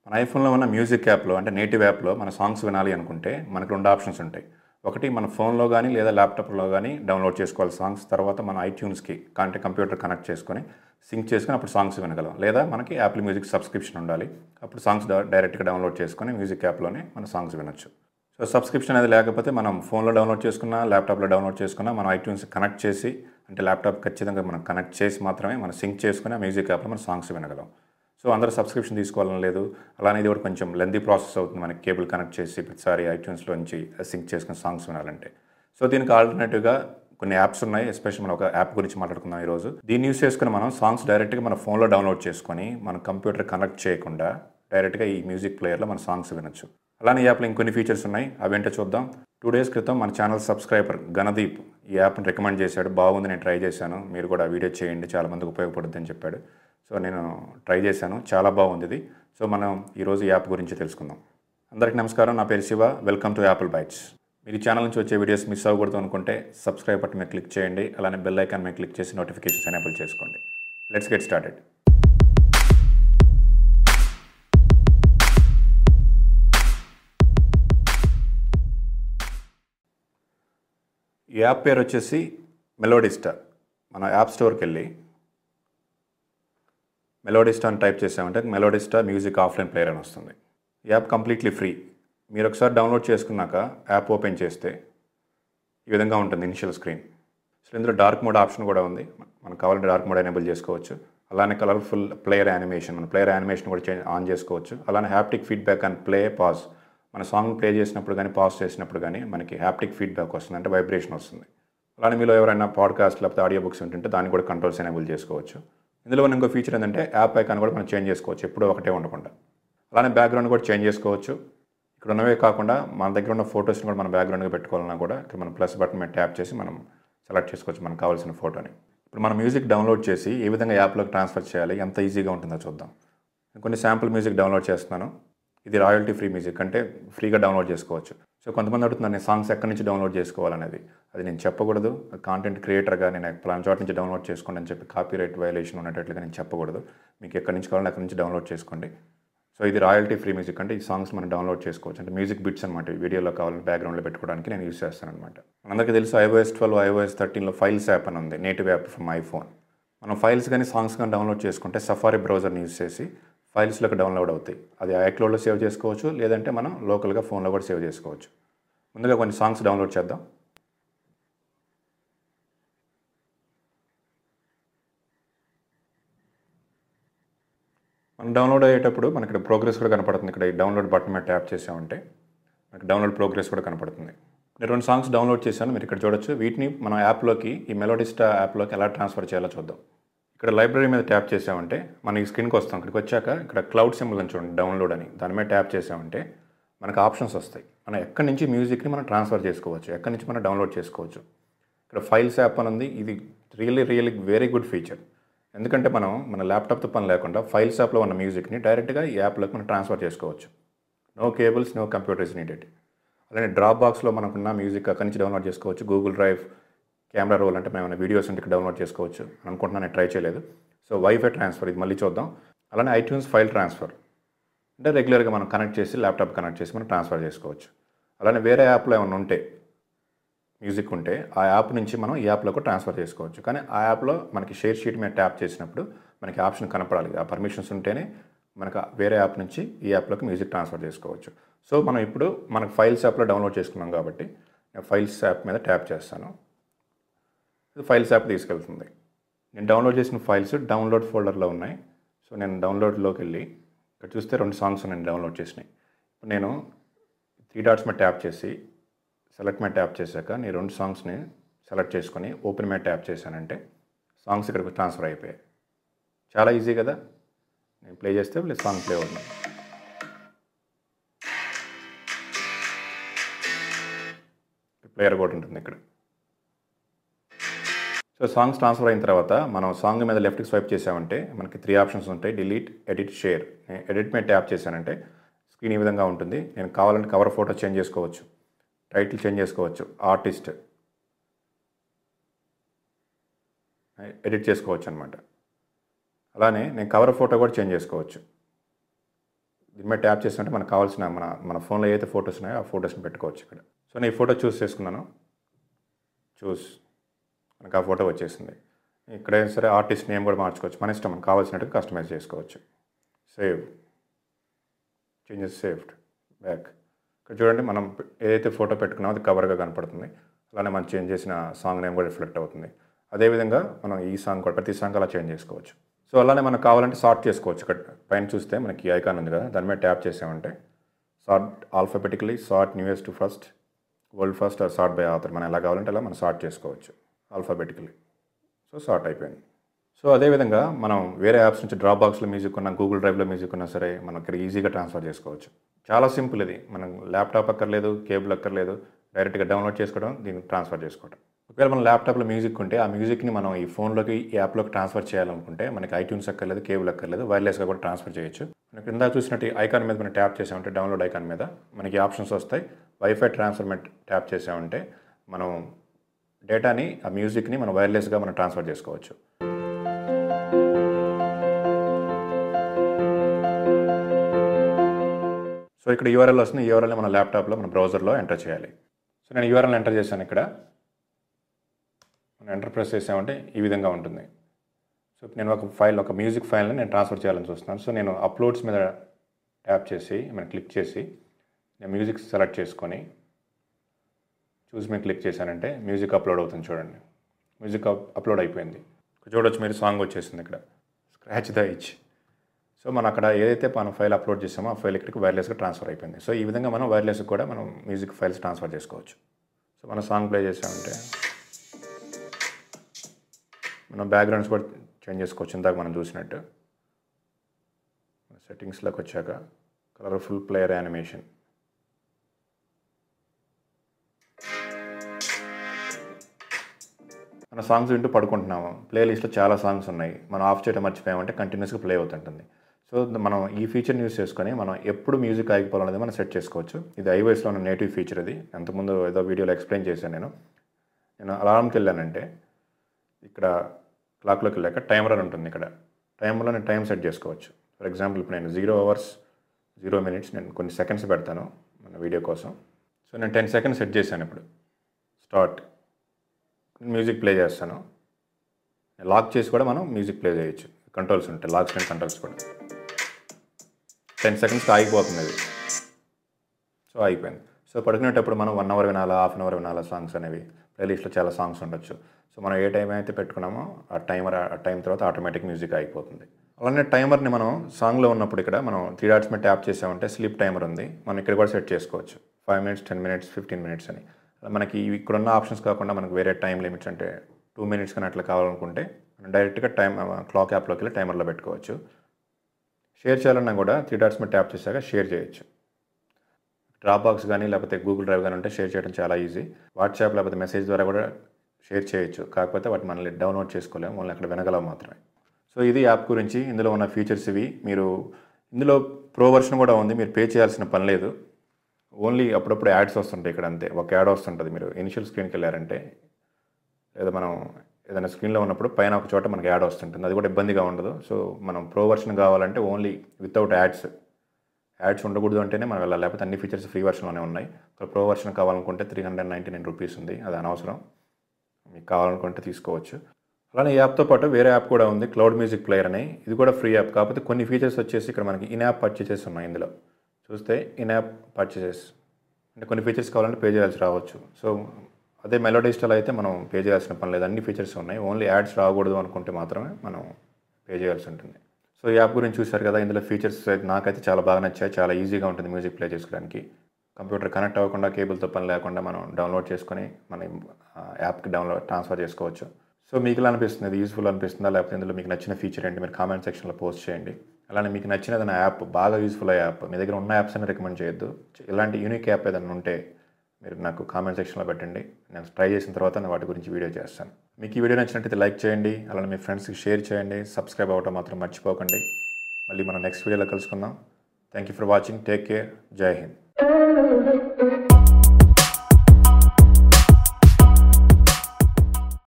మన ఐఫోన్లో ఉన్న మ్యూజిక్ యాప్లో అంటే నేటివ్ యాప్లో మన సాంగ్స్ వినాలి అనుకుంటే మనకు రెండు ఆప్షన్స్ ఉంటాయి ఒకటి మన ఫోన్లో కానీ లేదా ల్యాప్టాప్లో కానీ డౌన్లోడ్ చేసుకోవాలి సాంగ్స్ తర్వాత మన ఐట్యూన్స్కి అంటే కంప్యూటర్ కనెక్ట్ చేసుకొని సింక్ చేసుకొని అప్పుడు సాంగ్స్ వినగలం లేదా మనకి యాపిల్ మ్యూజిక్ సబ్స్క్రిప్షన్ ఉండాలి అప్పుడు సాంగ్స్ డైరెక్ట్గా డౌన్లోడ్ చేసుకొని మ్యూజిక్ యాప్లోనే మన సాంగ్స్ వినొచ్చు సో సబ్స్క్రిప్షన్ అనేది లేకపోతే మనం ఫోన్లో డౌన్లోడ్ చేసుకున్నా ల్యాప్టాప్లో డౌన్లోడ్ చేసుకున్నా మనం ఐట్యూన్స్ కనెక్ట్ చేసి అంటే ల్యాప్టాప్ ఖచ్చితంగా మనం కనెక్ట్ చేసి మాత్రమే మనం సింక్ చేసుకుని ఆ మ్యూజిక్ యాప్లో మనం సాంగ్స్ వినగలం సో అందరూ సబ్స్క్రిప్షన్ తీసుకోవాలని లేదు అలానే ఇది కూడా కొంచెం లెందీ ప్రాసెస్ అవుతుంది మనకి కేబుల్ కనెక్ట్ చేసి ప్రతిసారి ఐట్యూన్స్లో నుంచి సింక్ చేసుకుని సాంగ్స్ వినాలంటే సో దీనికి ఆల్టర్నేటివ్గా కొన్ని యాప్స్ ఉన్నాయి ఎస్పెషల్ మనం ఒక యాప్ గురించి మాట్లాడుకుందాం ఈరోజు దీన్ని యూస్ చేసుకుని మనం సాంగ్స్ డైరెక్ట్గా మన ఫోన్లో డౌన్లోడ్ చేసుకొని మన కంప్యూటర్ కనెక్ట్ చేయకుండా డైరెక్ట్గా ఈ మ్యూజిక్ ప్లేయర్లో మన సాంగ్స్ వినొచ్చు అలానే ఈ యాప్లో ఇంకొన్ని ఫీచర్స్ ఉన్నాయి అవేంటో చూద్దాం టూ డేస్ క్రితం మన ఛానల్ సబ్స్క్రైబర్ గణదీప్ ఈ యాప్ని రికమెండ్ చేశాడు బాగుంది నేను ట్రై చేశాను మీరు కూడా వీడియో చేయండి చాలా మందికి ఉపయోగపడుతుంది అని చెప్పాడు సో నేను ట్రై చేశాను చాలా బాగుంది ఇది సో మనం ఈరోజు ఈ యాప్ గురించి తెలుసుకుందాం అందరికీ నమస్కారం నా పేరు Shiva welcome to Apple bytes మీరు ఈ ఛానల్ నుంచి వచ్చే వీడియోస్ మిస్ అవ్వకూడదు అనుకుంటే సబ్స్క్రైబ్ బటన్ మీద క్లిక్ చేయండి అలానే బెల్ ఐకాన్ మీద క్లిక్ చేసి నోటిఫికేషన్స్ ఎనేబుల్ చేసుకోండి లెట్స్ గెట్ స్టార్టెడ్ ఈ యాప్ పేరు వచ్చేసి మెలోడిస్టా మన యాప్ స్టోర్కి వెళ్ళి మెలోడిస్టా అని టైప్ చేసామంటే మెలోడిస్టా మ్యూజిక్ ఆఫ్లైన్ ప్లేయర్ అని వస్తుంది ఈ యాప్ కంప్లీట్లీ ఫ్రీ మీరు ఒకసారి డౌన్లోడ్ చేసుకున్నాక యాప్ ఓపెన్ చేస్తే ఈ విధంగా ఉంటుంది ఇనిషియల్ స్క్రీన్ సో ఇందులో డార్క్ మోడ్ ఆప్షన్ కూడా ఉంది మనకు కావాలంటే డార్క్ మోడ్ ఎనేబుల్ చేసుకోవచ్చు అలానే కలర్ఫుల్ ప్లేయర్ యానిమేషన్ మన ప్లేయర్ యానిమేషన్ కూడా చేంజ్ ఆన్ చేసుకోవచ్చు అలానే haptic feedback and play pause మన సాంగ్ ప్లే చేసినప్పుడు కానీ పాజ్ చేసినప్పుడు కానీ మనకి హ్యాప్టిక్ ఫీడ్బ్యాక్ వస్తుంది అంటే వైబ్రేషన్ వస్తుంది అలానే మీలో ఎవరైనా పాడ్కాస్ట్ లేకపోతే ఆడియో బుక్స్ ఉంటుంటే దాన్ని కూడా కంట్రోల్స్ ఎనేబుల్ చేసుకోవచ్చు ఇందులో ఉన్న ఇంకో ఫీచర్ ఏంటంటే యాప్ ఐకాన్ కూడా మనం చేంజ్ చేసుకోవచ్చు ఎప్పుడూ ఒకటే ఉండకుండా అలానే బ్యాక్గ్రౌండ్ కూడా చేంజ్ చేసుకోవచ్చు ఇక్కడ ఉన్నవే కాకుండా మన దగ్గర ఉన్న ఫొటోస్ని కూడా మన బ్యాక్గ్రౌండ్గా పెట్టుకోవాలన్నా కూడా ఇక్కడ మనం ప్లస్ బటన్ మీద ట్యాప్ చేసి మనం సెలెక్ట్ చేసుకోవచ్చు మనకు కావాల్సిన ఫోటోని ఇప్పుడు మనం మ్యూజిక్ డౌన్లోడ్ చేసి ఏ విధంగా యాప్లోకి ట్రాన్స్ఫర్ చేయాలి ఎంత ఈజీగా ఉంటుందో చూద్దాం నేను కొన్ని శాంపుల్ మ్యూజిక్ డౌన్లోడ్ చేస్తున్నాను ఇది రాయల్టీ ఫ్రీ మ్యూజిక్ అంటే ఫ్రీగా డౌన్లోడ్ చేసుకోవచ్చు సో కొంతమంది అడుగుతున్నారు నేను సాంగ్స్ ఎక్కడి నుంచి డౌన్లోడ్ చేసుకోవాలనేది అది నేను చెప్పకూడదు కాంటెంట్ క్రియేటర్గా నేను పలానా చోట నుంచి డౌన్లోడ్ చేసుకోండి అని చెప్పి కాపీ రైట్ వైలేషన్ ఉన్నట్టుగా నేను చెప్పకూడదు మీకు ఎక్కడి నుంచి కావాలంటే అక్కడి నుంచి డౌన్లోడ్ చేసుకోండి సో ఇది రాయల్టీ ఫ్రీ మ్యూజిక్ అంటే ఈ సాంగ్స్ మనం డౌన్లోడ్ చేసుకోవచ్చు అంటే మ్యూజిక్ బిట్స్ అనమాట వీడియోలో కావాలని బ్యాక్గ్రౌండ్లో పెట్టుకోవడానికి నేను యూస్ చేస్తాను అనమాట మనందరికీ తెలుసు ఐఓఎస్ ట్వెల్వ్ ఐఓఎస్ థర్టీన్లో ఫైల్స్ యాప్ అని ఉంది నేటివ్ యాప్ ఫ్రమ్ ఐఫోన్ మనం ఫైల్స్ కానీ సాంగ్స్ కానీ డౌన్లోడ్ చేసుకుంటే సఫారీ బ్రౌజర్ని యూస్ చేసి ఫైల్స్లోకి డౌన్లోడ్ అవుతాయి అది ఐక్లోడ్లో సేవ్ చేసుకోవచ్చు లేదంటే మనం లోకల్గా ఫోన్లో కూడా సేవ్ చేసుకోవచ్చు ముందుగా కొన్ని సాంగ్స్ డౌన్లోడ్ చేద్దాం మనం డౌన్లోడ్ అయ్యేటప్పుడు మనకి ఇక్కడ ప్రోగ్రెస్ కూడా కనపడుతుంది ఇక్కడ ఈ డౌన్లోడ్ బటన్ మీద ట్యాప్ చేసామంటే మనకి డౌన్లోడ్ ప్రోగ్రెస్ కూడా కనపడుతుంది నేను రెండు సాంగ్స్ డౌన్లోడ్ చేశాను మీరు ఇక్కడ చూడొచ్చు వీటిని మనం యాప్లోకి ఈ మెలోడిస్టా యాప్లోకి ఎలా ట్రాన్స్ఫర్ చేయాలో చూద్దాం ఇక్కడ లైబ్రరీ మీద ట్యాప్ చేసామంటే మనం ఈ స్క్రీన్కి వస్తాం ఇక్కడికి వచ్చాక ఇక్కడ క్లౌడ్ సింబల్ అని చూడండి డౌన్లోడ్ అని దాని మీద ట్యాప్ చేసామంటే మనకు ఆప్షన్స్ వస్తాయి మనం ఎక్కడి నుంచి మ్యూజిక్ని మనం ట్రాన్స్ఫర్ చేసుకోవచ్చు ఎక్కడి నుంచి మనం డౌన్లోడ్ చేసుకోవచ్చు ఇక్కడ ఫైల్స్ యాప్ అని ఉంది ఇది really really very good feature ఎందుకంటే మనం మన ల్యాప్టాప్తో పని లేకుండా ఫైల్స్ యాప్లో ఉన్న మ్యూజిక్ని డైరెక్ట్గా ఈ యాప్లోకి మనం ట్రాన్స్ఫర్ చేసుకోవచ్చు no cables no computers needed అలానే డ్రాప్ బాక్స్లో మనకున్న మ్యూజిక్ అక్కడి నుంచి డౌన్లోడ్ చేసుకోవచ్చు గూగుల్ డ్రైవ్ కెమెరా రోల్ అంటే మేము వీడియోస్ ఉంటే డౌన్లోడ్ చేసుకోవచ్చు అని అనుకుంటున్నాను నేను ట్రై చేయలేదు సో వైఫై ట్రాన్స్ఫర్ ఇది మళ్ళీ చూద్దాం అలానే ఐట్యూన్స్ ఫైల్ ట్రాన్స్ఫర్ అంటే రెగ్యులర్గా మనం కనెక్ట్ చేసి ల్యాప్టాప్ కనెక్ట్ చేసి మనం ట్రాన్స్ఫర్ చేసుకోవచ్చు అలానే వేరే యాప్లో ఏమైనా ఉంటే మ్యూజిక్ ఉంటే ఆ యాప్ నుంచి మనం ఈ యాప్లోకి ట్రాన్స్ఫర్ చేసుకోవచ్చు కానీ ఆ యాప్లో మనకి షేర్ షీట్ మీద ట్యాప్ చేసినప్పుడు మనకి ఆప్షన్ కనపడాలి ఆ పర్మిషన్స్ ఉంటేనే మనకు వేరే యాప్ నుంచి ఈ యాప్లోకి మ్యూజిక్ ట్రాన్స్ఫర్ చేసుకోవచ్చు సో మనం ఇప్పుడు మనకు ఫైల్స్ యాప్లో డౌన్లోడ్ చేసుకున్నాం కాబట్టి నేను ఫైల్స్ యాప్ మీద ట్యాప్ చేస్తాను ఇది ఫైల్స్ యాప్ తీసుకెళ్తుంది నేను డౌన్లోడ్ చేసిన ఫైల్స్ డౌన్లోడ్ ఫోల్డర్లో ఉన్నాయి సో నేను డౌన్లోడ్లోకి వెళ్ళి ఇక్కడ చూస్తే రెండు సాంగ్స్ నేను డౌన్లోడ్ చేసినాయి ఇప్పుడు నేను త్రీ డాట్స్ మీద ట్యాప్ చేసి సెలెక్ట్ మీద ట్యాప్ చేశాక నేను రెండు సాంగ్స్ని సెలెక్ట్ చేసుకొని ఓపెన్ మీద ట్యాప్ చేశానంటే సాంగ్స్ ఇక్కడికి ట్రాన్స్ఫర్ అయిపోయాయి చాలా ఈజీ కదా నేను ప్లే చేస్తే ప్లస్ సాంగ్ ప్లే అవుతుంది ప్లేయర్ కూడా ఉంటుంది ఇక్కడ సో సాంగ్స్ ట్రాన్స్ఫర్ అయిన తర్వాత మనం సాంగ్ మీద లెఫ్ట్కి స్వైప్ చేసామంటే మనకి త్రీ ఆప్షన్స్ ఉంటాయి డిలీట్ ఎడిట్ షేర్ నేను ఎడిట్ మీద ట్యాప్ చేశానంటే స్క్రీన్ ఈ విధంగా ఉంటుంది నేను కావాలంటే కవర్ ఫోటో చేంజ్ చేసుకోవచ్చు టైటిల్ చేంజ్ చేసుకోవచ్చు ఆర్టిస్ట్ ఎడిట్ చేసుకోవచ్చు అనమాట అలానే నేను కవర్ ఫోటో కూడా చేంజ్ చేసుకోవచ్చు దీని మీద ట్యాప్ చేస్తుంటే మనకు కావాల్సిన మన మన ఫోన్లో ఏదైతే ఫొటోస్ ఉన్నాయో ఆ ఫొటోస్ని పెట్టుకోవచ్చు ఇక్కడ సో నేను ఈ ఫోటో చూస్ చేసుకున్నాను చూస్ మనకు ఆ ఫోటో వచ్చేసింది ఇక్కడ ఏం సరే ఆర్టిస్ట్ నేమ్ కూడా మార్చుకోవచ్చు మన ఇష్టం మనకు కావాల్సినట్టు కస్టమైజ్ చేసుకోవచ్చు సేవ్ చేంజెస్ సేవ్డ్ బ్యాక్ ఇక్కడ చూడండి మనం ఏదైతే ఫోటో పెట్టుకున్నామో అది కవర్గా కనపడుతుంది అలానే మనం చేంజ్ చేసిన సాంగ్ నేమ్ కూడా రిఫ్లెక్ట్ అవుతుంది అదేవిధంగా మనం ఈ సాంగ్ కూడా ప్రతి సాంగ్ అలా చేంజ్ చేసుకోవచ్చు సో అలానే మనకు కావాలంటే సార్ట్ చేసుకోవచ్చు ఇక్కడ పైన చూస్తే మనకి ఐకాన్ ఉంది కదా దాని మీద ట్యాప్ చేసామంటే sort alphabetically sort newest to first world first sort by author మనం ఎలా కావాలంటే అలా మనం సార్ట్ చేసుకోవచ్చు ఆల్ఫాబెటికలీ సో సార్ట్ అయిపోయింది సో అదేవిధంగా మనం వేరే యాప్స్ నుంచి డ్రాప్ బాక్స్లో మ్యూజిక్ ఉన్నా గూగుల్ డ్రైవ్లో మ్యూజిక్ ఉన్నా సరే మనం ఇక్కడ ఈజీగా ట్రాన్స్ఫర్ చేసుకోవచ్చు చాలా సింపుల్ ఇది మనం ల్యాప్టాప్ అక్కర్లేదు కేబుల్ అక్కర్లేదు డైరెక్ట్గా డౌన్లోడ్ చేసుకోవడం దీన్ని ట్రాన్స్ఫర్ చేసుకోవడం ఒకవేళ మన ల్యాప్టాప్లో మ్యూజిక్ ఉంటే ఆ మ్యూజిక్ని మనం ఈ ఫోన్లోకి ఈ యాప్లోకి ట్రాన్స్ఫర్ చేయాలనుకుంటే మనకి ఐట్యూన్స్ అక్కర్లేదు కేబుల్ అక్కర్లేదు వైర్లెస్గా కూడా ట్రాన్స్ఫర్ చేయొచ్చు మనకి ఇందా చూసినట్టు ఐకాన్ మీద మనం ట్యాప్ చేసామంటే డౌన్లోడ్ ఐకాన్ మీద మనకి ఆప్షన్స్ వస్తాయి వైఫై ట్రాన్స్ఫర్ మీద ట్యాప్ చేసామంటే మనం డేటాని ఆ మ్యూజిక్ని మనం వైర్లెస్గా మనం ట్రాన్స్ఫర్ చేసుకోవచ్చు సో ఇక్కడ యూఆర్ఎల్ వస్తుంది యూఆర్ఎల్ మన ల్యాప్టాప్లో మన బ్రౌజర్లో ఎంటర్ చేయాలి సో నేను యూఆర్ఎల్ ఎంటర్ చేశాను ఇక్కడ మనం ఎంటర్ ప్రెస్ చేసామంటే ఈ విధంగా ఉంటుంది సో నేను ఒక ఫైల్ ఒక మ్యూజిక్ ఫైల్ని నేను ట్రాన్స్ఫర్ చేయాలని చూస్తున్నాను సో నేను అప్లోడ్స్ మీద ట్యాప్ చేసి మనం క్లిక్ చేసి నేను మ్యూజిక్ సెలెక్ట్ చేసుకొని చూసి మేము క్లిక్ చేశానంటే మ్యూజిక్ అప్లోడ్ అవుతుంది చూడండి మ్యూజిక్ అప్లోడ్ అయిపోయింది చూడొచ్చు మీరు సాంగ్ వచ్చేసింది ఇక్కడ స్క్రాచ్ ద ఇచ్ సో మనం అక్కడ ఏదైతే మనం ఫైల్ అప్లోడ్ చేసామో ఆ ఫైల్ ఇక్కడికి వైర్లెస్గా ట్రాన్స్ఫర్ అయిపోయింది సో ఈ విధంగా మనం వైర్లెస్కి కూడా మనం మ్యూజిక్ ఫైల్స్ ట్రాన్స్ఫర్ చేసుకోవచ్చు సో మనం సాంగ్ ప్లే చేసామంటే మనం బ్యాక్గ్రౌండ్స్ కూడా చేంజ్ చేసుకోవచ్చు ఇందాక మనం చూసినట్టు సెట్టింగ్స్లోకి వచ్చాక కలర్ఫుల్ ప్లేయర్ యానిమేషన్ మన సాంగ్స్ వింటూ పడుకుంటున్నాము ప్లేలిస్ట్లో చాలా సాంగ్స్ ఉన్నాయి మనం ఆఫ్ చేయడం మర్చిపోయామంటే కంటిన్యూస్గా ప్లే అవుతుంటుంది సో మనం ఈ ఫీచర్ని యూస్ చేసుకొని మనం ఎప్పుడు మ్యూజిక్ ఆగిపోవాలనేది మనం సెట్ చేసుకోవచ్చు ఇది ఐవైస్లో ఉన్న నేటివ్ ఫీచర్ ఇది అంతకుముందు ఏదో వీడియోలో ఎక్స్ప్లెయిన్ చేశాను నేను నేను అలారంకి వెళ్ళానంటే ఇక్కడ క్లాక్లోకి వెళ్ళాక టైమర్ అని ఉంటుంది ఇక్కడ టైమర్లో నేను టైం సెట్ చేసుకోవచ్చు ఫర్ ఎగ్జాంపుల్ ఇప్పుడు నేను జీరో అవర్స్ జీరో మినిట్స్ నేను కొన్ని సెకండ్స్ పెడతాను మన వీడియో కోసం సో నేను టెన్ సెకండ్స్ సెట్ చేశాను ఇప్పుడు స్టార్ట్ మ్యూజిక్ ప్లే చేస్తాను లాక్ చేసి కూడా మనం మ్యూజిక్ ప్లే చేయొచ్చు కంట్రోల్స్ ఉంటాయి లాక్స్ అండ్ కంట్రోల్స్ కూడా టెన్ సెకండ్స్కి ఆగిపోతుంది అది సో అయిపోయింది సో పడుకునేటప్పుడు మనం వన్ అవర్ వినాలా హాఫ్ అన్ అవర్ వినాలా సాంగ్స్ అనేవి ప్లేలిస్ట్లో చాలా సాంగ్స్ ఉండొచ్చు సో మనం ఏ టైం అయితే పెట్టుకున్నామో ఆ టైమర్ ఆ టైం తర్వాత ఆటోమేటిక్ మ్యూజిక్ అయిపోతుంది అలానే టైమర్ని మనం సాంగ్లో ఉన్నప్పుడు ఇక్కడ మనం త్రీ డాట్స్ మీద ట్యాప్ చేసామంటే స్లీప్ టైమర్ ఉంది మనం ఇక్కడ కూడా సెట్ చేసుకోవచ్చు five minutes ten minutes fifteen minutes అని మనకి ఇక్కడ ఉన్న ఆప్షన్స్ కాకుండా మనకు వేరే టైం లిమిట్స్ అంటే టూ మినిట్స్ కానీ అట్లా కావాలనుకుంటే మనం డైరెక్ట్గా టైం క్లాక్ యాప్లోకి వెళ్ళి టైమర్లో పెట్టుకోవచ్చు షేర్ చేయాలన్నా కూడా త్రీ డాట్స్ మీద ట్యాప్ చేశాక షేర్ చేయొచ్చు డ్రాప్ బాక్స్ కానీ లేకపోతే గూగుల్ డ్రైవ్ కానీ ఉంటే షేర్ చేయడం చాలా ఈజీ వాట్సాప్ లేకపోతే మెసేజ్ ద్వారా కూడా షేర్ చేయొచ్చు కాకపోతే వాటి మనల్ని డౌన్లోడ్ చేసుకోలేము మనల్ని అక్కడ వినగలం మాత్రమే సో ఇది యాప్ గురించి ఇందులో ఉన్న ఫీచర్స్ ఇవి మీరు ఇందులో ప్రో వర్షన్ కూడా ఉంది మీరు పే చేయాల్సిన పని లేదు ఓన్లీ అప్పుడప్పుడు యాడ్స్ వస్తుంటాయి ఇక్కడ అంతే ఒక యాడ్ వస్తుంటుంది మీరు ఇనిషియల్ స్క్రీన్కి వెళ్ళారంటే లేదా మనం ఏదైనా స్క్రీన్లో ఉన్నప్పుడు పైన ఒక చోట మనకి యాడ్ వస్తుంటుంది అది కూడా ఇబ్బందిగా ఉండదు సో మనం ప్రో వర్షన్ కావాలంటే ఓన్లీ వితౌట్ యాడ్స్ యాడ్స్ ఉండకూడదు అంటేనే మనం వెళ్ళాలి లేకపోతే అన్ని ఫీచర్స్ ఫ్రీ వర్షన్లోనే ఉన్నాయి ఇక్కడ ప్రో వర్షన్ కావాలనుకుంటే three hundred ninety nine rupees ఉంది అది అనవసరం మీకు కావాలనుకుంటే తీసుకోవచ్చు అలానే ఈ యాప్తో పాటు వేరే యాప్ కూడా ఉంది క్లౌడ్ మ్యూజిక్ ప్లేయర్ అని ఇది కూడా ఫ్రీ యాప్ కాకపోతే కొన్ని ఫీచర్స్ వచ్చేసి ఇక్కడ మనకి ఇన్ యాప్ పర్చేసెస్ ఉన్నాయి ఇందులో చూస్తే ఇన్ యాప్ పర్చేసెస్ అంటే కొన్ని ఫీచర్స్ కావాలంటే పే చేయాల్సి రావచ్చు సో అదే మెలోడీ స్టైల్ అయితే మనం పే చేయాల్సిన పని లేదు అన్ని ఫీచర్స్ ఉన్నాయి ఓన్లీ యాడ్స్ రాకూడదు అనుకుంటే మాత్రమే మనం పే చేయాల్సి ఉంటుంది సో ఈ యాప్ గురించి చూశారు కదా ఇందులో ఫీచర్స్ అయితే నాకైతే చాలా బాగా నచ్చాయి చాలా ఈజీగా ఉంటుంది మ్యూజిక్ ప్లే చేసుకోవడానికి కంప్యూటర్ కనెక్ట్ అవ్వకుండా కేబుల్తో పని లేకుండా మనం డౌన్లోడ్ చేసుకొని మన యాప్కి డౌన్లోడ్ ట్రాన్స్ఫర్ చేసుకోవచ్చు సో మీకు ఎలా అనిపిస్తుంది ఇది యూస్ఫుల్ అనిపిస్తుందా లేకపోతే ఇందులో మీకు నచ్చిన ఫీచర్ ఏంటి మీరు కామెంట్ సెక్షన్లో పోస్ట్ చేయండి అలానే మీకు నచ్చిన ఏదైనా యాప్ బాగా యూస్ఫుల్ అయ్యే యాప్ మీ దగ్గర ఉన్న యాప్స్ అని రికమెండ్ చేయొద్దు ఇలాంటి యూనిక్ యాప్ ఏదైనా ఉంటే మీరు నాకు కామెంట్ సెక్షన్లో పెట్టండి నేను ట్రై చేసిన తర్వాత నేను వాటి గురించి వీడియో చేస్తాను మీకు ఈ వీడియో నచ్చినట్టయితే లైక్ చేయండి అలానే మీ ఫ్రెండ్స్కి షేర్ చేయండి సబ్స్క్రైబ్ అవ్వటం మాత్రం మర్చిపోకండి మళ్ళీ మనం నెక్స్ట్ వీడియోలో కలుసుకుందాం thank you for watching take care Jai Hind